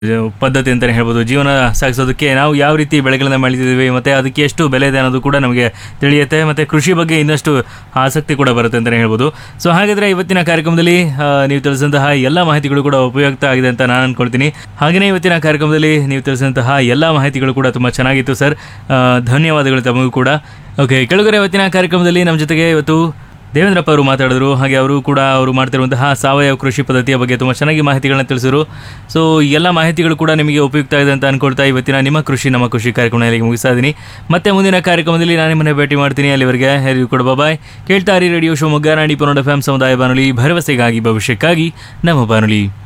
ಪದ್ಧತಿ ಅಂತಲೇ ಹೇಳ್ಬೋದು ಜೀವನ ಸಾಗಿಸೋದಕ್ಕೆ ನಾವು ಯಾವ ರೀತಿ ಬೆಳೆಗಳನ್ನ ಬೆಳೀತಿದ್ದೀವಿ ಮತ್ತು ಅದಕ್ಕೆ ಎಷ್ಟು ಬೆಲೆ ಇದೆ ಅನ್ನೋದು ಕೂಡ ನಮಗೆ ತಿಳಿಯುತ್ತೆ ಮತ್ತು ಕೃಷಿ ಬಗ್ಗೆ ಇನ್ನಷ್ಟು ಆಸಕ್ತಿ ಕೂಡ ಬರುತ್ತೆ ಅಂತಲೇ ಹೇಳ್ಬೋದು ಸೊ ಹಾಗಾದರೆ ಇವತ್ತಿನ ಕಾರ್ಯಕ್ರಮದಲ್ಲಿ ಆ, ನೀವು ತಿಳಿಸಿದಂತಹ ಎಲ್ಲ ಮಾಹಿತಿಗಳು ಕೂಡ ಉಪಯುಕ್ತ ಆಗಿದೆ ಅಂತ ನಾನು ಅಂದ್ಕೊಳ್ತೀನಿ ಹಾಗೆಯೇ ಇವತ್ತಿನ ಕಾರ್ಯಕ್ರಮದಲ್ಲಿ ನೀವು ತಿಳಿಸಿದಂತಹ ಎಲ್ಲ ಮಾಹಿತಿಗಳು ಕೂಡ ತುಂಬ ಚೆನ್ನಾಗಿತ್ತು ಸರ್ ಆ, ಧನ್ಯವಾದಗಳು ತಮಗೂ ಕೂಡ ಓಕೆ ಕೆಳಗರೆ ಇವತ್ತಿನ ಕಾರ್ಯಕ್ರಮದಲ್ಲಿ ನಮ್ಮ ಜೊತೆಗೆ ಇವತ್ತು ದೇವೇಂದ್ರಪ್ಪ ಅವರು ಮಾತಾಡಿದ್ರು ಹಾಗೆ ಅವರು ಕೂಡ ಅವರು ಮಾಡ್ತಿರುವಂತಹ ಸಾವಯವ ಕೃಷಿ ಪದ್ಧತಿಯ ಬಗ್ಗೆ ತುಂಬ ಚೆನ್ನಾಗಿ ಮಾಹಿತಿಗಳನ್ನ ತಿಳಿಸಿದ್ರು ಸೊ ಎಲ್ಲ ಮಾಹಿತಿಗಳು ಕೂಡ ನಿಮಗೆ ಉಪಯುಕ್ತ ಇದೆ ಅಂತ ಅನ್ಕೊಳ್ತಾ ಇವತ್ತಿನ ನಿಮ್ಮ ಕೃಷಿ ನಮ್ಮ ಕೃಷಿ ಕಾರ್ಯಕ್ರಮ ಇಲ್ಲಿಗೆ ಮುಗಿಸ್ತಾ ಇದ್ದೀನಿ ಮತ್ತೆ ಮುಂದಿನ ಕಾರ್ಯಕ್ರಮದಲ್ಲಿ ನಾನು ನಿಮ್ಮನ್ನ ಭೇಟಿ ಮಾಡ್ತೀನಿ ಅಲ್ಲಿವರೆಗೆ ಹೇಳಿ ಕೂಡ ಬಾಯ್ ಕೇಳ್ತಾ ಇರಿ ರೇಡಿಯೋ ಶಿವಮೊಗ್ಗ ನಾಡಿ ಪನ್ನೊಂದು ಎಫ್ ಎಂ ಸಮುದಾಯ ಬಾನುಲಿ ಭರವಸೆಗಾಗಿ ಭವಿಷ್ಯಕ್ಕಾಗಿ ನಮ್ಮ ಬಾನುಲಿ